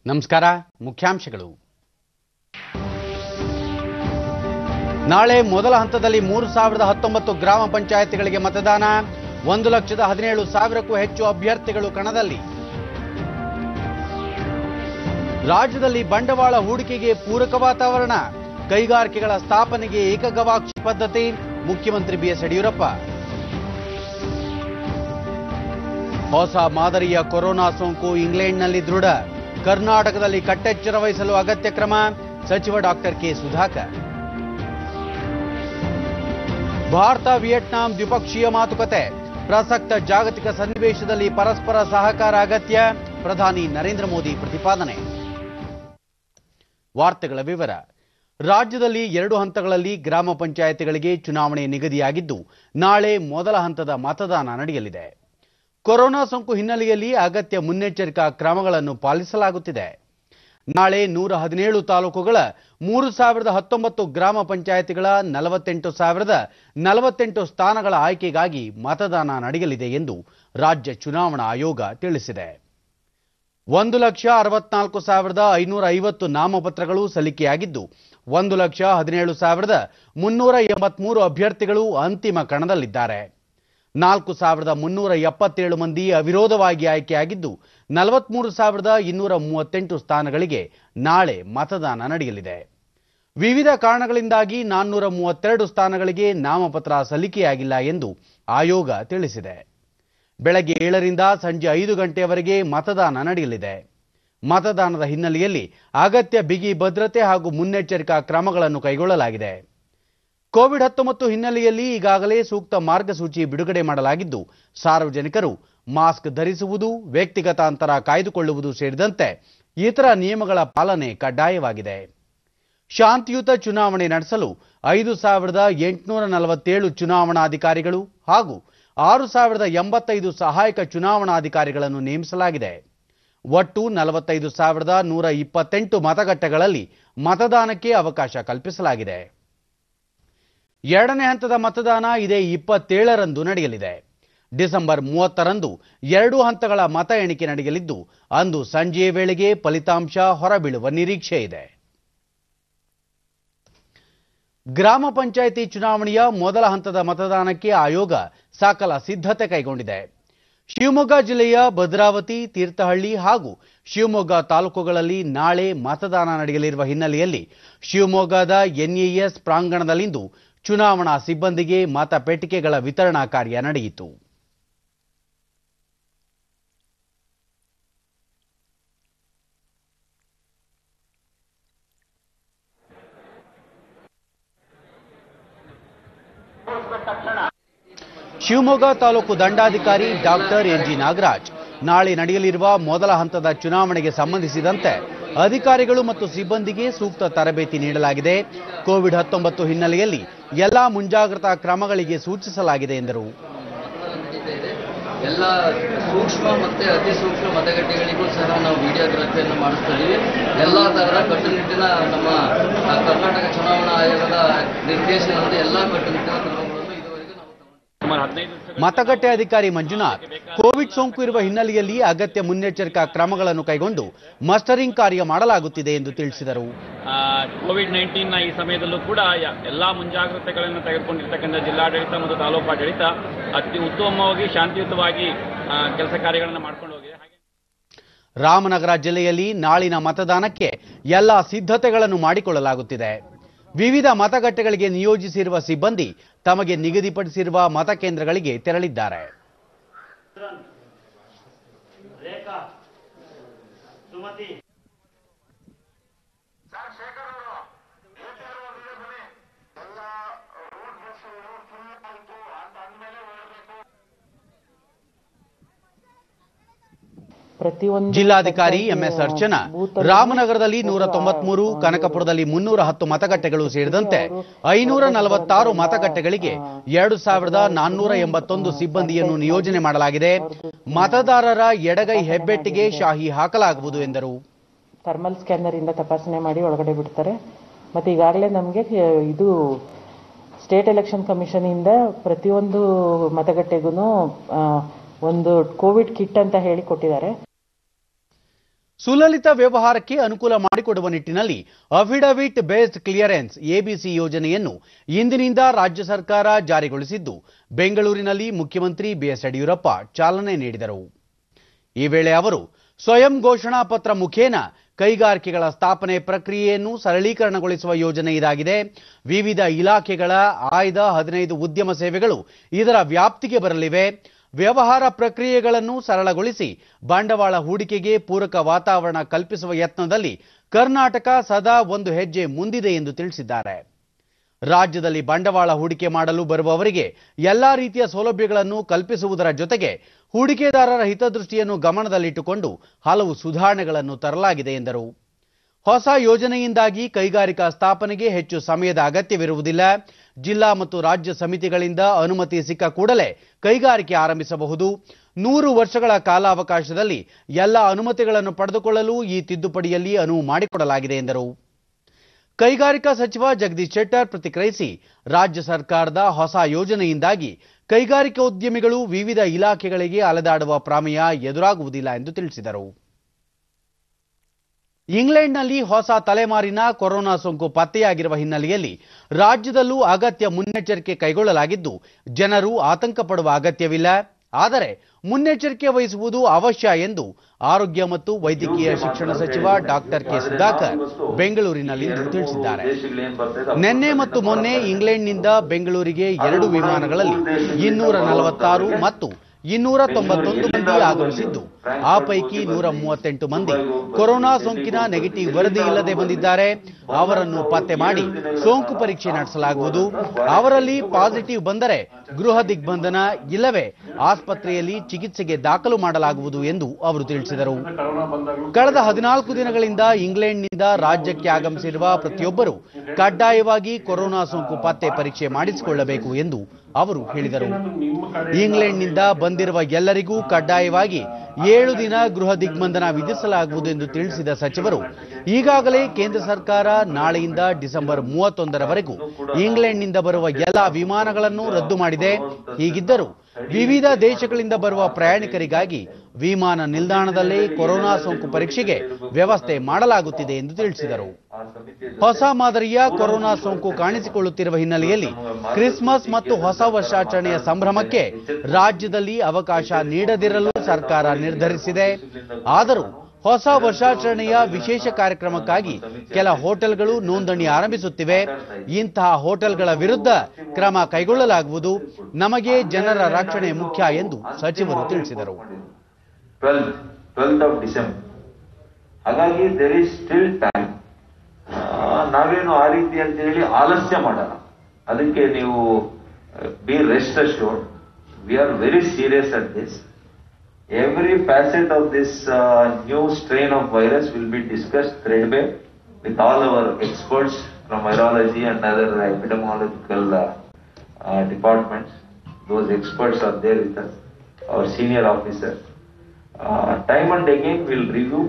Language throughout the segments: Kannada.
ನಮಸ್ಕಾರ ಮುಖ್ಯಾಂಶಗಳು ನಾಳೆ ಮೊದಲ ಹಂತದಲ್ಲಿ ಮೂರು ಸಾವಿರದ ಹತ್ತೊಂಬತ್ತು ಗ್ರಾಮ ಪಂಚಾಯತಿಗಳಿಗೆ ಮತದಾನ ಒಂದು ಲಕ್ಷದ ಹದಿನೇಳು ಸಾವಿರಕ್ಕೂ ಹೆಚ್ಚು ಅಭ್ಯರ್ಥಿಗಳು ಕಣದಲ್ಲಿ ರಾಜ್ಯದಲ್ಲಿ ಬಂಡವಾಳ ಹೂಡಿಕೆಗೆ ಪೂರಕ ವಾತಾವರಣ ಕೈಗಾರಿಕೆಗಳ ಸ್ಥಾಪನೆಗೆ ಏಕಗವಾಕ್ಷಿ ಪದ್ಧತಿ ಮುಖ್ಯಮಂತ್ರಿ ಬಿಎಸ್ ಯಡಿಯೂರಪ್ಪ ಹೊಸ ಮಾದರಿಯ ಕೊರೋನಾ ಸೋಂಕು ಇಂಗ್ಲೆಂಡ್ನಲ್ಲಿ ದೃಢ ಕರ್ನಾಟಕದಲ್ಲಿ ಕಟ್ಟೆಚ್ಚರ ವಹಿಸಲು ಅಗತ್ಯ ಕ್ರಮ ಸಚಿವ doctor K Sudhakar Bharat Vietnam ದ್ವಿಪಕ್ಷೀಯ ಮಾತುಕತೆ ಪ್ರಸಕ್ತ ಜಾಗತಿಕ ಸನ್ನಿವೇಶದಲ್ಲಿ ಪರಸ್ಪರ ಸಹಕಾರ ಅಗತ್ಯ ಪ್ರಧಾನಿ ನರೇಂದ್ರ ಮೋದಿ ಪ್ರತಿಪಾದನೆ ವಾರ್ತೆಗಳ ವಿವರ ರಾಜ್ಯದಲ್ಲಿ ಎರಡು ಹಂತಗಳಲ್ಲಿ ಗ್ರಾಮ ಪಂಚಾಯತಿಗಳಿಗೆ ಚುನಾವಣೆ ನಿಗದಿಯಾಗಿದ್ದು ನಾಳೆ ಮೊದಲ ಹಂತದ ಮತದಾನ ನಡೆಯಲಿದೆ ಕೊರೋನಾ ಸೋಂಕು ಹಿನ್ನೆಲೆಯಲ್ಲಿ ಅಗತ್ಯ ಮುನ್ನೆಚ್ಚರಿಕಾ ಕ್ರಮಗಳನ್ನು ಪಾಲಿಸಲಾಗುತ್ತಿದೆ ನಾಳೆ ನೂರ ಹದಿನೇಳು ತಾಲೂಕುಗಳ ಮೂರು ಸಾವಿರದ ಹತ್ತೊಂಬತ್ತು ಗ್ರಾಮ ಪಂಚಾಯತಿಗಳ ನಲವತ್ತೆಂಟು ಸಾವಿರದ ನಲವತ್ತೆಂಟು ಸ್ಥಾನಗಳ ಆಯ್ಕೆಗಾಗಿ ಮತದಾನ ನಡೆಯಲಿದೆ ಎಂದು ರಾಜ್ಯ ಚುನಾವಣಾ ಆಯೋಗ ತಿಳಿಸಿದೆ ಒಂದು ಲಕ್ಷ ಅರವತ್ನಾಲ್ಕು ಸಾವಿರದ ಐನೂರ ಐವತ್ತು ನಾಮಪತ್ರಗಳು ಸಲ್ಲಿಕೆಯಾಗಿದ್ದು ಒಂದು ಲಕ್ಷ ಹದಿನೇಳು ಸಾವಿರದ ಮುನ್ನೂರ ಎಂಬತ್ಮೂರು ಅಭ್ಯರ್ಥಿಗಳು ಅಂತಿಮ ಕಣದಲ್ಲಿದ್ದಾರೆ ನಾಲ್ಕು ಸಾವಿರದ ಮುನ್ನೂರ ಎಪ್ಪತ್ತೇಳು ಮಂದಿ ಅವಿರೋಧವಾಗಿ ಆಯ್ಕೆಯಾಗಿದ್ದು ನಲವತ್ಮೂರು ಸಾವಿರದ ಇನ್ನೂರ ಮೂವತ್ತೆಂಟು ಸ್ಥಾನಗಳಿಗೆ ನಾಳೆ ಮತದಾನ ನಡೆಯಲಿದೆ ವಿವಿಧ ಕಾರಣಗಳಿಂದಾಗಿ ನಾನ್ನೂರ ಮೂವತ್ತೆರಡು ಸ್ಥಾನಗಳಿಗೆ ನಾಮಪತ್ರ ಸಲ್ಲಿಕೆಯಾಗಿಲ್ಲ ಎಂದು ಆಯೋಗ ತಿಳಿಸಿದೆ ಬೆಳಗ್ಗೆ ಏಳರಿಂದ ಸಂಜೆ ಐದು ಗಂಟೆಯವರೆಗೆ ಮತದಾನ ನಡೆಯಲಿದೆ ಮತದಾನದ ಹಿನ್ನೆಲೆಯಲ್ಲಿ ಅಗತ್ಯ ಬಿಗಿ ಭದ್ರತೆ ಹಾಗೂ ಮುನ್ನೆಚ್ಚರಿಕಾ ಕ್ರಮಗಳನ್ನು ಕೈಗೊಳ್ಳಲಾಗಿದೆ ಕೋವಿಡ್ ಹತ್ತೊಂಬತ್ತು ಹಿನ್ನೆಲೆಯಲ್ಲಿ ಈಗಾಗಲೇ ಸೂಕ್ತ ಮಾರ್ಗಸೂಚಿ ಬಿಡುಗಡೆ ಮಾಡಲಾಗಿದ್ದು ಸಾರ್ವಜನಿಕರು ಮಾಸ್ಕ್ ಧರಿಸುವುದು ವ್ಯಕ್ತಿಗತ ಅಂತರ ಕಾಯ್ದುಕೊಳ್ಳುವುದು ಸೇರಿದಂತೆ ಇತರ ನಿಯಮಗಳ ಪಾಲನೆ ಕಡ್ಡಾಯವಾಗಿದೆ ಶಾಂತಿಯುತ ಚುನಾವಣೆ ನಡೆಸಲು ಐದು ಸಾವಿರದ ಎಂಟುನೂರ ನಲವತ್ತೇಳು ಚುನಾವಣಾಧಿಕಾರಿಗಳು ಹಾಗೂ ಆರು ಸಾವಿರದ ಎಂಬತ್ತೈದು ಸಹಾಯಕ ಚುನಾವಣಾಧಿಕಾರಿಗಳನ್ನು ನೇಮಿಸಲಾಗಿದೆ ಒಟ್ಟು ನಲವತ್ತೈದು ಸಾವಿರದ ನೂರ ಇಪ್ಪತ್ತೆಂಟು ಮತಗಟ್ಟೆಗಳಲ್ಲಿ ಮತದಾನಕ್ಕೆ ಅವಕಾಶ ಕಲ್ಪಿಸಲಾಗಿದೆ ಎರಡನೇ ಹಂತದ ಮತದಾನ ಇದೇ ಇಪ್ಪತ್ತೇಳರಂದು ನಡೆಯಲಿದೆ ಡಿಸೆಂಬರ್ ಮೂವತ್ತರಂದು ಎರಡು ಹಂತಗಳ ಮತ ಎಣಿಕೆ ನಡೆಯಲಿದ್ದು ಅಂದು ಸಂಜೆಯ ವೇಳೆಗೆ ಫಲಿತಾಂಶ ಹೊರಬೀಳುವ ನಿರೀಕ್ಷೆ ಇದೆ ಗ್ರಾಮ ಪಂಚಾಯಿತಿ ಚುನಾವಣೆಯ ಮೊದಲ ಹಂತದ ಮತದಾನಕ್ಕೆ ಆಯೋಗ ಸಕಲ ಸಿದ್ಧತೆ ಕೈಗೊಂಡಿದೆ ಶಿವಮೊಗ್ಗ ಜಿಲ್ಲೆಯ ಭದ್ರಾವತಿ ತೀರ್ಥಹಳ್ಳಿ ಹಾಗೂ ಶಿವಮೊಗ್ಗ ತಾಲೂಕುಗಳಲ್ಲಿ ನಾಳೆ ಮತದಾನ ನಡೆಯಲಿರುವ ಹಿನ್ನೆಲೆಯಲ್ಲಿ ಶಿವಮೊಗ್ಗದ ಎನ್ಎಎಸ್ ಪ್ರಾಂಗಣದಲ್ಲಿಂದು ಚುನಾವಣಾ ಸಿಬ್ಬಂದಿಗೆ ಮತ ಪೆಟ್ಟಿಗೆಗಳ ವಿತರಣಾ ಕಾರ್ಯ ನಡೆಯಿತು ಶಿವಮೊಗ್ಗ ತಾಲೂಕು ದಂಡಾಧಿಕಾರಿ ಡಾಕ್ಟರ್ ಎನ್ ಜಿ ನಾಗರಾಜ್ ನಾಳೆ ನಡೆಯಲಿರುವ ಮೊದಲ ಹಂತದ ಚುನಾವಣೆಗೆ ಸಂಬಂಧಿಸಿದಂತೆ ಅಧಿಕಾರಿಗಳು ಮತ್ತು ಸಿಬ್ಬಂದಿಗೆ ಸೂಕ್ತ ತರಬೇತಿ ನೀಡಲಾಗಿದೆ ಕೋವಿಡ್ ಹತ್ತೊಂಬತ್ತು ಹಿನ್ನೆಲೆಯಲ್ಲಿ ಎಲ್ಲಾ ಮುಂಜಾಗ್ರತಾ ಕ್ರಮಗಳಿಗೆ ಸೂಚಿಸಲಾಗಿದೆ ಎಂದರು ನಡೀತಾ ಇದೆ ಎಲ್ಲ ಸೂಕ್ಷ್ಮ ಮತ್ತೆ ಅತಿ ಸೂಕ್ಷ್ಮ ಮತಗಟ್ಟೆಗಳಿಗೂ ಸಹ ನಾವು ವಿಡಿಯೋಗ್ರಫಿಯನ್ನು ಮಾಡಿಸ್ತಾ ಇದ್ದೀವಿ ಎಲ್ಲ ತರಹದ ಕಟ್ಟುನಿಟ್ಟಿನ ನಮ್ಮ ಆ, ಕರ್ನಾಟಕ ಚುನಾವಣಾ ಆಯೋಗದ ನಿರ್ದೇಶನದಂತೆ ಎಲ್ಲ ಕಟ್ಟುನಿಟ್ಟಿನ ಕ್ರಮಗಳನ್ನು ಇದುವರೆಗೂ ನಾವು ತಗೊಂಡಿದ್ದೀವಿ. ಮತಗಟ್ಟೆ ಅಧಿಕಾರಿ ಮಂಜುನಾಥ್ ಕೋವಿಡ್ ಸೋಂಕು ಇರುವ ಹಿನ್ನೆಲೆಯಲ್ಲಿ ಅಗತ್ಯ ಮುನ್ನೆಚ್ಚರಿಕಾ ಕ್ರಮಗಳನ್ನು ಕೈಗೊಂಡು ಮಸ್ಟರಿಂಗ್ ಕಾರ್ಯ ಮಾಡಲಾಗುತ್ತಿದೆ ಎಂದು ತಿಳಿಸಿದರು ಕೋವಿಡ್ ನೈನ್ಟೀನ್ನ ಈ ಸಮಯದಲ್ಲೂ ಕೂಡ ಯ- ಎಲ್ಲಾ ಮುಂಜಾಗ್ರತೆಗಳನ್ನು ತೆಗೆದುಕೊಂಡಿರ್ತಕ್ಕಂಥ ಜಿಲ್ಲಾಡಳಿತ ಮತ್ತು ತಾಲೂಕು ಆಡಳಿತ ಅತಿ ಉತ್ತಮವಾಗಿ ಶಾಂತಿಯುತವಾಗಿ ಆ, ಕೆಲಸ ಕಾರ್ಯಗಳನ್ನು ಮಾಡ್ಕೊಂಡು ಹೋಗಿದೆ ಹಾಗೆ ರಾಮನಗರ ಜಿಲ್ಲೆಯಲ್ಲಿ ನಾಳಿನ ಮತದಾನಕ್ಕೆ ಎಲ್ಲ ಸಿದ್ಧತೆಗಳನ್ನು ಮಾಡಿಕೊಳ್ಳಲಾಗುತ್ತಿದೆ ವಿವಿಧ ಮತಗಟ್ಟೆಗಳಿಗೆ ನಿಯೋಜಿಸಿರುವ ಸಿಬ್ಬಂದಿ ತಮಗೆ ನಿಗದಿಪಡಿಸಿರುವ ಮತಕೇಂದ್ರಗಳಿಗೆ ತೆರಳಿದ್ದಾರೆ ಪ್ರತಿಯೊಂದು ಜಿಲ್ಲಾಧಿಕಾರಿ ಎಂಎಸ್ ಅರ್ಚನಾ ರಾಮನಗರದಲ್ಲಿ ನೂರ ತೊಂಬತ್ಮೂರು ಕನಕಪುರದಲ್ಲಿ ಮುನ್ನೂರ ಹತ್ತು ಮತಗಟ್ಟೆಗಳು ಸೇರಿದಂತೆ ಐನೂರ ನಲವತ್ತಾರು ಮತಗಟ್ಟೆಗಳಿಗೆ ಎರಡು ಸಾವಿರದ ನಾನ್ನೂರ ಎಂಬತ್ತೊಂದು ಸಿಬ್ಬಂದಿಯನ್ನು ನಿಯೋಜನೆ ಮಾಡಲಾಗಿದೆ ಮತದಾರರ ಎಡಗೈ ಹೆಬ್ಬೆಟ್ಟಿಗೆ ಶಾಹಿ ಹಾಕಲಾಗುವುದು ಎಂದರು ಥರ್ಮಲ್ ಸ್ಕ್ಯಾನರ್ ಇಂದ ತಪಾಸಣೆ ಮಾಡಿ ಒಳಗಡೆ ಬಿಡ್ತಾರೆ ಮತ್ತೆ ಈಗಾಗಲೇ ನಮಗೆ ಇದು ಸ್ಟೇಟ್ ಎಲೆಕ್ಷನ್ ಕಮಿಷನ್ ಇಂದ ಪ್ರತಿಯೊಂದು ಮತಗಟ್ಟೆಗೂ ಒಂದು ಕೋವಿಡ್ ಕಿಟ್ ಅಂತ ಹೇಳಿ ಕೊಟ್ಟಿದ್ದಾರೆ ಸುಲಲಿತ ವ್ಯವಹಾರಕ್ಕೆ ಅನುಕೂಲ ಮಾಡಿಕೊಡುವ ನಿಟ್ಟಿನಲ್ಲಿ ಅಫಿಡವಿಟ್ ಬೇಸ್ಡ್ ಕ್ಲಿಯರೆನ್ಸ್ ಎಬಿಸಿ ಯೋಜನೆಯನ್ನು ಇಂದಿನಿಂದ ರಾಜ್ಯ ಸರ್ಕಾರ ಜಾರಿಗೊಳಿಸಿದ್ದು ಬೆಂಗಳೂರಿನಲ್ಲಿ ಮುಖ್ಯಮಂತ್ರಿ ಬಿಎಸ್ ಯಡಿಯೂರಪ್ಪ ಚಾಲನೆ ನೀಡಿದರು ಈ ವೇಳೆ ಅವರು ಸ್ವಯಂ ಘೋಷಣಾ ಪತ್ರ ಮುಖೇನ ಕೈಗಾರಿಕೆಗಳ ಸ್ಥಾಪನೆ ಪ್ರಕ್ರಿಯೆಯನ್ನು ಸರಳೀಕರಣಗೊಳಿಸುವ ಯೋಜನೆ ಇದಾಗಿದೆ ವಿವಿಧ ಇಲಾಖೆಗಳ ಆಯ್ದ ಹದಿನೈದು ಉದ್ಯಮ ಸೇವೆಗಳು ಇದರ ವ್ಯಾಪ್ತಿಗೆ ಬರಲಿವೆ ವ್ಯವಹಾರ ಪ್ರಕ್ರಿಯೆಗಳನ್ನು ಸರಳಗೊಳಿಸಿ ಬಂಡವಾಳ ಹೂಡಿಕೆಗೆ ಪೂರಕ ವಾತಾವರಣ ಕಲ್ಪಿಸುವ ಯತ್ನದಲ್ಲಿ ಕರ್ನಾಟಕ ಸದಾ ಒಂದು ಹೆಜ್ಜೆ ಮುಂದಿದೆ ಎಂದು ತಿಳಿಸಿದ್ದಾರೆ ರಾಜ್ಯದಲ್ಲಿ ಬಂಡವಾಳ ಹೂಡಿಕೆ ಮಾಡಲು ಬರುವವರಿಗೆ ಎಲ್ಲಾ ರೀತಿಯ ಸೌಲಭ್ಯಗಳನ್ನು ಕಲ್ಪಿಸುವುದರ ಜೊತೆಗೆ ಹೂಡಿಕೆದಾರರ ಹಿತದೃಷ್ಟಿಯನ್ನು ಗಮನದಲ್ಲಿಟ್ಟುಕೊಂಡು ಹಲವು ಸುಧಾರಣೆಗಳನ್ನು ತರಲಾಗಿದೆ ಎಂದರು ಹೊಸ ಯೋಜನೆಯಿಂದಾಗಿ ಕೈಗಾರಿಕಾ ಸ್ಥಾಪನೆಗೆ ಹೆಚ್ಚು ಸಮಯದ ಅಗತ್ಯವಿರುವುದಿಲ್ಲ ಜಿಲ್ಲಾ ಮತ್ತು ರಾಜ್ಯ ಸಮಿತಿಗಳಿಂದ ಅನುಮತಿ ಸಿಕ್ಕ ಕೂಡಲೇ ಕೈಗಾರಿಕೆ ಆರಂಭಿಸಬಹುದು ನೂರು ವರ್ಷಗಳ ಕಾಲಾವಕಾಶದಲ್ಲಿ ಎಲ್ಲ ಅನುಮತಿಗಳನ್ನು ಪಡೆದುಕೊಳ್ಳಲು ಈ ತಿದ್ದುಪಡಿಯಲ್ಲಿ ಅನುವು ಮಾಡಿಕೊಡಲಾಗಿದೆ ಎಂದರು ಕೈಗಾರಿಕಾ ಸಚಿವ ಜಗದೀಶ್ ಶೆಟ್ಟರ್ ಪ್ರತಿಕ್ರಿಯಿಸಿ ರಾಜ್ಯ ಸರ್ಕಾರದ ಹೊಸ ಯೋಜನೆಯಿಂದಾಗಿ ಕೈಗಾರಿಕಾ ಉದ್ಯಮಿಗಳು ವಿವಿಧ ಇಲಾಖೆಗಳಿಗೆ ಅಲೆದಾಡುವ ಪ್ರಮೇಯ ಎದುರಾಗುವುದಿಲ್ಲ ಎಂದು ತಿಳಿಸಿದರು ಇಂಗ್ಲೆಂಡ್ನಲ್ಲಿ ಹೊಸ ತಲೆಮಾರಿನ ಕೊರೋನಾ ಸೋಂಕು ಪತ್ತೆಯಾಗಿರುವ ಹಿನ್ನೆಲೆಯಲ್ಲಿ ರಾಜ್ಯದಲ್ಲೂ ಅಗತ್ಯ ಮುನ್ನೆಚ್ಚರಿಕೆ ಕೈಗೊಳ್ಳಲಾಗಿದ್ದು ಜನರು ಆತಂಕ ಪಡುವ ಅಗತ್ಯವಿಲ್ಲ ಆದರೆ ಮುನ್ನೆಚ್ಚರಿಕೆ ವಹಿಸುವುದು ಅವಶ್ಯ ಎಂದು ಆರೋಗ್ಯ ಮತ್ತು ವೈದ್ಯಕೀಯ ಶಿಕ್ಷಣ ಸಚಿವ ಡಾಕ್ಟರ್ ಕೆ ಸುಧಾಕರ್ ಬೆಂಗಳೂರಿನಲ್ಲಿಂದು ತಿಳಿಸಿದ್ದಾರೆ ನಿನ್ನೆ ಮತ್ತು ಮೊನ್ನೆ ಇಂಗ್ಲೆಂಡ್ನಿಂದ ಬೆಂಗಳೂರಿಗೆ ಎರಡು ವಿಮಾನಗಳಲ್ಲಿ ಇನ್ನೂರ ನಲವತ್ತಾರು ಮತ್ತು ಇನ್ನೂರ ತೊಂಬತ್ತೊಂದು ಮಂದಿ ಆಗಮಿಸಿದ್ದು ಆ ಪೈಕಿ ನೂರ ಮೂವತ್ತೆಂಟು ಮಂದಿ ಕೊರೋನಾ ಸೋಂಕಿನ ನೆಗೆಟಿವ್ ವರದಿ ಇಲ್ಲದೆ ಬಂದಿದ್ದಾರೆ ಅವರನ್ನು ಪತ್ತೆ ಮಾಡಿ ಸೋಂಕು ಪರೀಕ್ಷೆ ನಡೆಸಲಾಗುವುದು ಅವರಲ್ಲಿ ಪಾಸಿಟಿವ್ ಬಂದರೆ ಗೃಹ ದಿಗ್ಬಂಧನ ಇಲ್ಲವೇ ಆಸ್ಪತ್ರೆಯಲ್ಲಿ ಚಿಕಿತ್ಸೆಗೆ ದಾಖಲು ಮಾಡಲಾಗುವುದು ಎಂದು ಅವರು ತಿಳಿಸಿದರು ಕಳೆದ ಹದಿನಾಲ್ಕು ದಿನಗಳಿಂದ ಇಂಗ್ಲೆಂಡ್ನಿಂದ ರಾಜ್ಯಕ್ಕೆ ಆಗಮಿಸಿರುವ ಪ್ರತಿಯೊಬ್ಬರು ಕಡ್ಡಾಯವಾಗಿ ಕೊರೋನಾ ಸೋಂಕು ಪತ್ತೆ ಪರೀಕ್ಷೆ ಮಾಡಿಸಿಕೊಳ್ಳಬೇಕು ಎಂದು ಅವರು ಹೇಳಿದರು ಇಂಗ್ಲೆಂಡ್ನಿಂದ ಬಂದಿರುವ ಎಲ್ಲರಿಗೂ ಕಡ್ಡಾಯವಾಗಿ ಏಳು ದಿನ ಗೃಹ ದಿಗ್ಬಂಧನ ವಿಧಿಸಲಾಗುವುದು ಎಂದು ತಿಳಿಸಿದ ಸಚಿವರು ಈಗಾಗಲೇ ಕೇಂದ್ರ ಸರ್ಕಾರ ನಾಳೆಯಿಂದ ಡಿಸೆಂಬರ್ ಮೂವತ್ತೊಂದರವರೆಗೂ ಇಂಗ್ಲೆಂಡ್ನಿಂದ ಬರುವ ಎಲ್ಲ ವಿಮಾನಗಳನ್ನು ರದ್ದು ಮಾಡಿದೆ ಹೀಗಿದ್ದರೂ ವಿವಿಧ ದೇಶಗಳಿಂದ ಬರುವ ಪ್ರಯಾಣಿಕರಿಗಾಗಿ ವಿಮಾನ ನಿಲ್ದಾಣದಲ್ಲೇ ಕೊರೋನಾ ಸೋಂಕು ಪರೀಕ್ಷೆಗೆ ವ್ಯವಸ್ಥೆ ಮಾಡಲಾಗುತ್ತಿದೆ ಎಂದು ತಿಳಿಸಿದರು ಹೊಸ ಮಾದರಿಯ ಕೊರೋನಾ ಸೋಂಕು ಕಾಣಿಸಿಕೊಳ್ಳುತ್ತಿರುವ ಹಿನ್ನೆಲೆಯಲ್ಲಿ ಕ್ರಿಸ್ಮಸ್ ಮತ್ತು ಹೊಸ ವರ್ಷಾಚರಣೆಯ ಸಂಭ್ರಮಕ್ಕೆ ರಾಜ್ಯದಲ್ಲಿ ಅವಕಾಶ ನೀಡದಿರಲು ಸರ್ಕಾರ ನಿರ್ಧರಿಸಿದೆ ಆದರೂ ಹೊಸ ವರ್ಷಾಚರಣೆಯ ವಿಶೇಷ ಕಾರ್ಯಕ್ರಮಕ್ಕಾಗಿ ಕೆಲ ಹೋಟೆಲ್ಗಳು ನೋಂದಣಿ ಆರಂಭಿಸುತ್ತಿವೆ ಇಂತಹ ಹೋಟೆಲ್ಗಳ ವಿರುದ್ಧ ಕ್ರಮ ಕೈಗೊಳ್ಳಲಾಗುವುದು ನಮಗೆ ಜನರ ರಕ್ಷಣೆ ಮುಖ್ಯ ಎಂದು ಸಚಿವರು ತಿಳಿಸಿದರು ಟ್ವೆಲ್ತ್ ಟ್ವೆಲ್ತ್ ಆಫ್ ಡಿಸೆಂಬರ್ ಹಾಗಾಗಿ ದೇರ್ ಇಸ್ ಸ್ಟಿಲ್ ಟೈಮ್ ನಾವೇನು ಆ ರೀತಿ ಅಂತ ಹೇಳಿ ಆಲಸ್ಯ ಮಾಡಲ್ಲ ಅದಕ್ಕೆ ನೀವು be rest assured we are very serious at this every facet of this new strain of virus will be discuss threadbare with all our experts from virology and other epidemiological departments. Those experts are there with us, our senior officers. Uh, time and again we'll review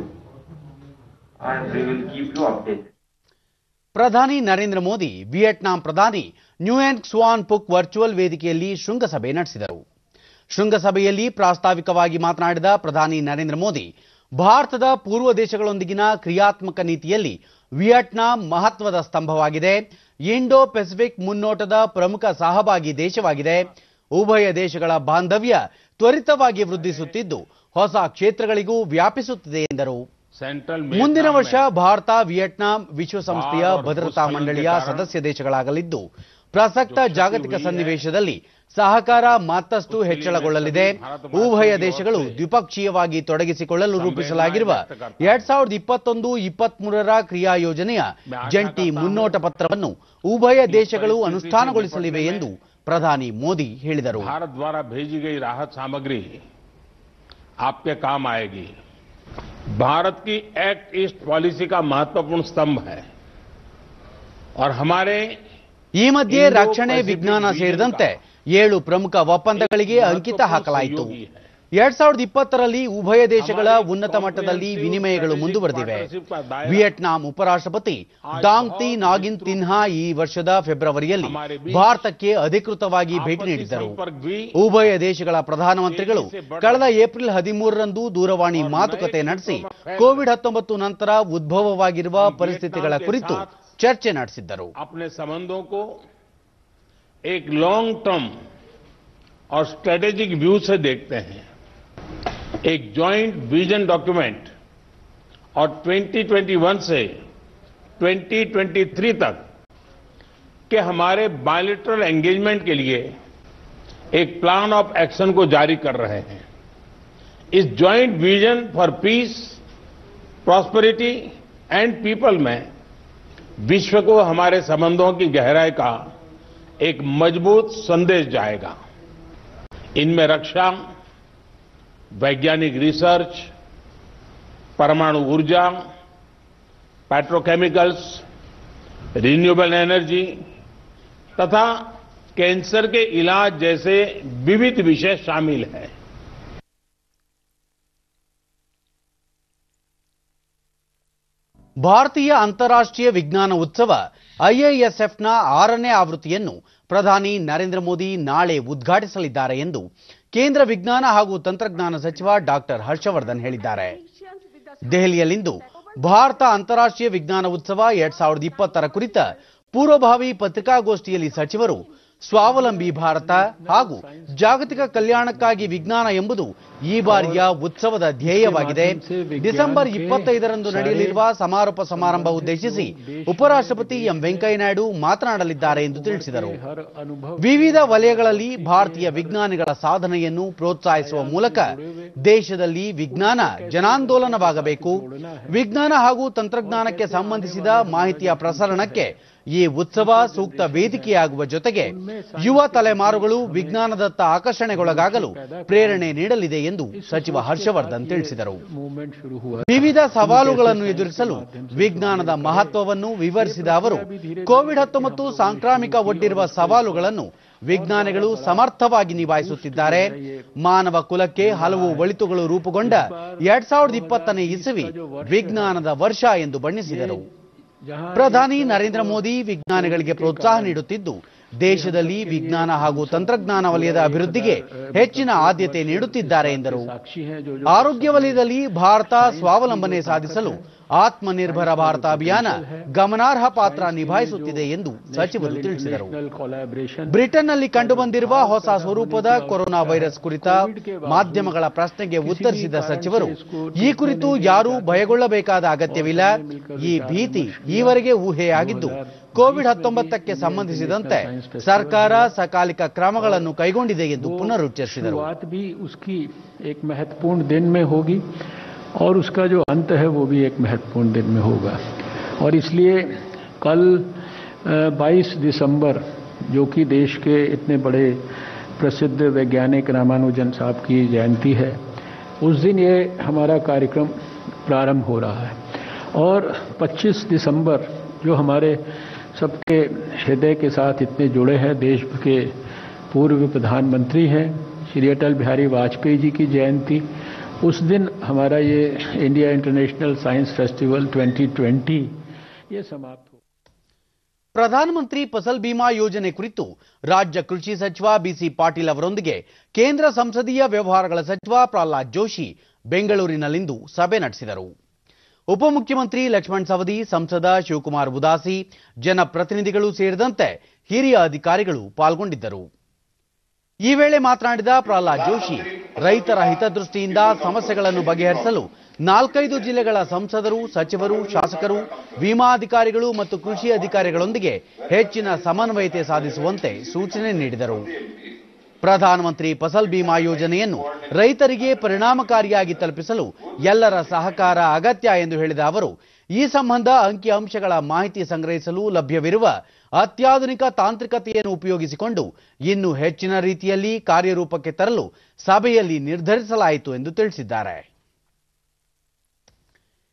and we will keep you updated. ಪ್ರಧಾನಿ ನರೇಂದ್ರ ಮೋದಿ ವಿಯೆಟ್ನಾಂ ಪ್ರಧಾನಿ ನ್ಯೂಯೆನ್ ಸ್ವಾನ್ ಪುಕ್ ವರ್ಚುವಲ್ ವೇದಿಕೆಯಲ್ಲಿ ಶೃಂಗಸಭೆ ನಡೆಸಿದರು ಶೃಂಗಸಭೆಯಲ್ಲಿ ಪ್ರಾಸ್ತಾವಿಕವಾಗಿ ಮಾತನಾಡಿದ ಪ್ರಧಾನಿ ನರೇಂದ್ರ ಮೋದಿ ಭಾರತದ ಪೂರ್ವ ದೇಶಗಳೊಂದಿಗಿನ ಕ್ರಿಯಾತ್ಮಕ ನೀತಿಯಲ್ಲಿ ವಿಯೆಟ್ನಾಂ ಮಹತ್ವದ ಸ್ತಂಭವಾಗಿದೆ ಇಂಡೋ ಪೆಸಿಫಿಕ್ ಮುನ್ನೋಟದ ಪ್ರಮುಖ ಸಹಭಾಗಿ ದೇಶವಾಗಿದೆ ಉಭಯ ದೇಶಗಳ ಬಾಂಧವ್ಯ ತ್ವರಿತವಾಗಿ ವೃದ್ಧಿಸುತ್ತಿದ್ದು ಹೊಸ ಕ್ಷೇತ್ರಗಳಿಗೂ ವ್ಯಾಪಿಸುತ್ತಿದೆ ಎಂದರು सेंट्रल ಮುಂದಿನ ವರ್ಷ ಭಾರತ ವಿಯೆಟ್ನಾಂ ವಿಶ್ವಸಂಸ್ಥೆಯ ಭದ್ರತಾ ಮಂಡಳಿಯ ಸದಸ್ಯ ದೇಶಗಳಾಗಲಿದ್ದು ಪ್ರಸಕ್ತ ಜಾಗತಿಕ ಸನ್ನಿವೇಶದಲ್ಲಿ ಸಹಕಾರ ಮತ್ತಷ್ಟು ಹೆಚ್ಚಳಗೊಳ್ಳಲಿದೆ ಉಭಯ ದೇಶಗಳು ದ್ವಿಪಕ್ಷೀಯವಾಗಿ ತೊಡಗಿಸಿಕೊಳ್ಳಲು ರೂಪಿಸಲಾಗಿರುವ ಎರಡ್ ಸಾವಿರದ ಇಪ್ಪತ್ತೊಂದು ಇಪ್ಪತ್ಮೂರರ ಕ್ರಿಯಾ ಯೋಜನೆಯ ಜಂಟಿ ಮುನ್ನೋಟ ಪತ್ರವನ್ನು ಉಭಯ ದೇಶಗಳು ಅನುಷ್ಠಾನಗೊಳಿಸಲಿವೆ ಎಂದು ಪ್ರಧಾನಿ ಮೋದಿ ಹೇಳಿದರು भारत द्वारा भेजी गई राहत सामग्री आपके काम आएगी भारत की एक्ट ईस्ट पॉलिसी का महत्वपूर्ण स्तंभ है और हमारे ಈ ಮಧ್ಯೆ ರಕ್ಷಣೆ ವಿಜ್ಞಾನ ಸೇರಿದಂತೆ ಏಳು ಪ್ರಮುಖ ಒಪ್ಪಂದಗಳಿಗೆ ಅಂಕಿತ ಹಾಕಲಾಯಿತು ಎರಡ್ ಸಾವಿರದ ಇಪ್ಪತ್ತರಲ್ಲಿ ಉಭಯ ದೇಶಗಳ ಉನ್ನತ ಮಟ್ಟದಲ್ಲಿ ವಿನಿಮಯಗಳು ಮುಂದುವರೆದಿವೆ ವಿಯೆಟ್ನಾಂ ಉಪರಾಷ್ಟ್ರಪತಿ ಡಾಂಗ್ ತಿ ನಾಗಿನ್ ತಿನ್ಹಾ ಈ ವರ್ಷದ ಫೆಬ್ರವರಿಯಲ್ಲಿ ಭಾರತಕ್ಕೆ ಅಧಿಕೃತವಾಗಿ ಭೇಟಿ ನೀಡಿದ್ದರು ಉಭಯ ದೇಶಗಳ ಪ್ರಧಾನಮಂತ್ರಿಗಳು ಕಳೆದ ಏಪ್ರಿಲ್ ಹದಿಮೂರರಂದು ದೂರವಾಣಿ ಮಾತುಕತೆ ನಡೆಸಿ ಕೋವಿಡ್ ಹತ್ತೊಂಬತ್ತು ನಂತರ ಉದ್ಭವವಾಗಿರುವ ಪರಿಸ್ಥಿತಿಗಳ ಕುರಿತು ಚರ್ಚೆ ನಡೆಸಿದ್ದರು अपने संबंधों को एक लॉन्ग टर्म और स्ट्रेटेजिक व्यू से देखते हैं एक जॉइंट विजन डॉक्यूमेंट और 2021 से 2023 तक के हमारे बायोलिटरल एंगेजमेंट के लिए एक प्लान ऑफ एक्शन को जारी कर रहे हैं इस joint vision for peace prosperity and people में विश्व को हमारे संबंधों की गहराई का एक मजबूत संदेश जाएगा इनमें रक्षा वैज्ञानिक रिसर्च परमाणु ऊर्जा पेट्रोकेमिकल्स रिन्यूएबल एनर्जी तथा कैंसर के इलाज जैसे विविध विषय शामिल हैं ಭಾರತೀಯ ಅಂತಾರಾಷ್ಟ್ರೀಯ ವಿಜ್ಞಾನ ಉತ್ಸವ ಐಐಎಸ್ಎಫ್ನ ಆರನೇ ಆವೃತ್ತಿಯನ್ನು ಪ್ರಧಾನಿ ನರೇಂದ್ರ ಮೋದಿ ನಾಳೆ ಉದ್ಘಾಟಿಸಲಿದ್ದಾರೆ ಎಂದು ಕೇಂದ್ರ ವಿಜ್ಞಾನ ಹಾಗೂ ತಂತ್ರಜ್ಞಾನ ಸಚಿವ ಡಾಕ್ಟರ್ ಹರ್ಷವರ್ಧನ್ ಹೇಳಿದ್ದಾರೆ ದೆಹಲಿಯಲ್ಲಿಂದು ಭಾರತ ಅಂತಾರಾಷ್ಟ್ರೀಯ ವಿಜ್ಞಾನ ಉತ್ಸವ ಎರಡ್ ಸಾವಿರದ ಇಪ್ಪತ್ತರ ಕುರಿತ ಪೂರ್ವಭಾವಿ ಪತ್ರಿಕಾಗೋಷ್ಠಿಯಲ್ಲಿ ಸಚಿವರು ಸ್ವಾವಲಂಬಿ ಭಾರತ ಹಾಗೂ ಜಾಗತಿಕ ಕಲ್ಯಾಣಕ್ಕಾಗಿ ವಿಜ್ಞಾನ ಎಂಬುದು ಈ ಬಾರಿಯ ಉತ್ಸವದ ಧ್ಯೇಯವಾಗಿದೆ ಡಿಸೆಂಬರ್ ಇಪ್ಪತ್ತೈದರಂದು ನಡೆಯಲಿರುವ ಸಮಾರೋಪ ಸಮಾರಂಭ ಉದ್ದೇಶಿಸಿ ಉಪರಾಷ್ಟ್ರಪತಿ ಎಂ ವೆಂಕಯ್ಯನಾಯ್ಡು ಮಾತನಾಡಲಿದ್ದಾರೆ ಎಂದು ತಿಳಿಸಿದರು ವಿವಿಧ ವಲಯಗಳಲ್ಲಿ ಭಾರತೀಯ ವಿಜ್ಞಾನಿಗಳ ಸಾಧನೆಯನ್ನು ಪ್ರೋತ್ಸಾಹಿಸುವ ಮೂಲಕ ದೇಶದಲ್ಲಿ ವಿಜ್ಞಾನ ಜನಾಂದೋಲನವಾಗಬೇಕು ವಿಜ್ಞಾನ ಹಾಗೂ ತಂತ್ರಜ್ಞಾನಕ್ಕೆ ಸಂಬಂಧಿಸಿದ ಮಾಹಿತಿಯ ಪ್ರಸರಣಕ್ಕೆ ಈ ಉತ್ಸವ ಸೂಕ್ತ ವೇದಿಕೆಯಾಗುವ ಜೊತೆಗೆ ಯುವ ತಲೆಮಾರುಗಳು ವಿಜ್ಞಾನದತ್ತ ಆಕರ್ಷಣೆಗೊಳಗಾಗಲು ಪ್ರೇರಣೆ ನೀಡಲಿದೆ ಎಂದು ಸಚಿವ ಹರ್ಷವರ್ಧನ್ ತಿಳಿಸಿದರು ವಿವಿಧ ಸವಾಲುಗಳನ್ನು ಎದುರಿಸಲು ವಿಜ್ಞಾನದ ಮಹತ್ವವನ್ನು ವಿವರಿಸಿದ ಅವರು ಕೋವಿಡ್ ಹತ್ತೊಂಬತ್ತು ಸಾಂಕ್ರಾಮಿಕ ಒಡ್ಡಿರುವ ಸವಾಲುಗಳನ್ನು ವಿಜ್ಞಾನಿಗಳು ಸಮರ್ಥವಾಗಿ ನಿಭಾಯಿಸುತ್ತಿದ್ದಾರೆ ಮಾನವ ಕುಲಕ್ಕೆ ಹಲವು ಒಳಿತುಗಳು ರೂಪುಗೊಂಡ ಎರಡ್ ಸಾವಿರದ ಇಪ್ಪತ್ತನೇ ಇಸವಿ ವಿಜ್ಞಾನದ ವರ್ಷ ಎಂದು ಬಣ್ಣಿಸಿದರು ಪ್ರಧಾನಿ ನರೇಂದ್ರ ಮೋದಿ ವಿಜ್ಞಾನಿಗಳಿಗೆ ಪ್ರೋತ್ಸಾಹ ನೀಡುತ್ತಿದ್ದು ದೇಶದಲ್ಲಿ ವಿಜ್ಞಾನ ಹಾಗೂ ತಂತ್ರಜ್ಞಾನ ವಲಯದ ಅಭಿವೃದ್ಧಿಗೆ ಹೆಚ್ಚಿನ ಆದ್ಯತೆ ನೀಡುತ್ತಿದ್ದಾರೆ ಎಂದರು ಆರೋಗ್ಯ ವಲಯದಲ್ಲಿ ಭಾರತ ಸ್ವಾವಲಂಬನೆ ಸಾಧಿಸಲು ಆತ್ಮನಿರ್ಭರ ಭಾರತ ಅಭಿಯಾನ ಗಮನಾರ್ಹ ಪಾತ್ರ ನಿಭಾಯಿಸುತ್ತಿದೆ ಎಂದು ಸಚಿವರು ತಿಳಿಸಿದರು ಬ್ರಿಟನ್ನಲ್ಲಿ ಕಂಡುಬಂದಿರುವ ಹೊಸ ಸ್ವರೂಪದ ಕೊರೋನಾ ವೈರಸ್ ಕುರಿತ ಮಾಧ್ಯಮಗಳ ಪ್ರಶ್ನೆಗೆ ಉತ್ತರಿಸಿದ ಸಚಿವರು ಈ ಕುರಿತು ಯಾರೂ ಭಯಗೊಳ್ಳಬೇಕಾದ ಅಗತ್ಯವಿಲ್ಲ ಈ ಭೀತಿ ಈವರೆಗೆ ಊಹೆಯಾಗಿದ್ದು ಕೋವಿಡ್ ಹತ್ತೊಂಬತ್ತಕ್ಕೆ ಸಂಬಂಧಿಸಿದಂತೆ ಸರ್ಕಾರ ಸಕಾಲಿಕ ಕ್ರಮಗಳನ್ನು ಕೈಗೊಂಡಿದೆ ಎಂದು ಪುನರುಚ್ಚರಿಸಿದರು शुरुआत भी उसकी एक महत्वपूर्ण दिन में होगी और उसका जो अंत है वो भी एक महत्वपूर्ण दिन में होगा और इसलिए कल अ, 22 दिसंबर जो कि देश के इतने बड़े प्रसिद्ध वैज्ञानिक रामानुजन साहब की जयंती है उस दिन ये हमारा कार्यक्रम प्रारंभ हो रहा है और 25 दिसंबर जो हमारे सबके हृदय के साथ इतने जुड़े हैं देश के पूर्व प्रधानमंत्री हैं श्री अटल बिहारी वाजपेयी जी की जयंती उस दिन हमारा ये इंडिया इंटरनेशनल साइंस फेस्टिवल 2020 ये समाप्त हो ಪ್ರಧಾನಮಂತ್ರಿ ಫಸಲ್ ಬಿಮಾ ಯೋಜನೆ ಕುರಿತು ರಾಜ್ಯ ಕೃಷಿ ಸಚಿವ ಬಿಸಿ ಪಾಟೀಲ್ ಅವರೊಂದಿಗೆ ಕೇಂದ್ರ ಸಂಸದೀಯ ವ್ಯವಹಾರಗಳ ಸಚಿವ ಪ್ರಹ್ಲಾದ್ ಜೋಶಿ ಬೆಂಗಳೂರಿನಲ್ಲಿಂದು ಸಭೆ ನಡೆಸಿದರು ಉಪಮುಖ್ಯಮಂತ್ರಿ ಲಕ್ಷ್ಮಣ್ ಸವದಿ ಸಂಸದ ಶಿವಕುಮಾರ್ ಉದಾಸಿ ಜನಪ್ರತಿನಿಧಿಗಳು ಸೇರಿದಂತೆ ಹಿರಿಯ ಅಧಿಕಾರಿಗಳು ಪಾಲ್ಗೊಂಡಿದ್ದರು ಈ ವೇಳೆ ಮಾತನಾಡಿದ ಪ್ರಹ್ಲಾದ್ ಜೋಶಿ ರೈತರ ಹಿತದೃಷ್ಟಿಯಿಂದ ಸಮಸ್ಯೆಗಳನ್ನು ಬಗೆಹರಿಸಲು ನಾಲ್ಕೈದು ಜಿಲ್ಲೆಗಳ ಸಂಸದರು ಸಚಿವರು ಶಾಸಕರು ವಿಮಾ ಅಧಿಕಾರಿಗಳು ಮತ್ತು ಕೃಷಿ ಅಧಿಕಾರಿಗಳೊಂದಿಗೆ ಹೆಚ್ಚಿನ ಸಮನ್ವಯತೆ ಸಾಧಿಸುವಂತೆ ಸೂಚನೆ ನೀಡಿದರು ಪ್ರಧಾನಮಂತ್ರಿ ಫಸಲ್ ಬಿಮಾ ಯೋಜನೆಯನ್ನು ರೈತರಿಗೆ ಪರಿಣಾಮಕಾರಿಯಾಗಿ ತಲುಪಿಸಲು ಎಲ್ಲರ ಸಹಕಾರ ಅಗತ್ಯ ಎಂದು ಹೇಳಿದ ಅವರು ಈ ಸಂಬಂಧ ಅಂಕಿಅಂಶಗಳ ಮಾಹಿತಿ ಸಂಗ್ರಹಿಸಲು ಲಭ್ಯವಿರುವ ಅತ್ಯಾಧುನಿಕ ತಾಂತ್ರಿಕತೆಯನ್ನು ಉಪಯೋಗಿಸಿಕೊಂಡು ಇನ್ನು ಹೆಚ್ಚಿನ ರೀತಿಯಲ್ಲಿ ಕಾರ್ಯರೂಪಕ್ಕೆ ತರಲು ಸಭೆಯಲ್ಲಿ ನಿರ್ಧರಿಸಲಾಯಿತು ಎಂದು ತಿಳಿಸಿದ್ದಾರೆ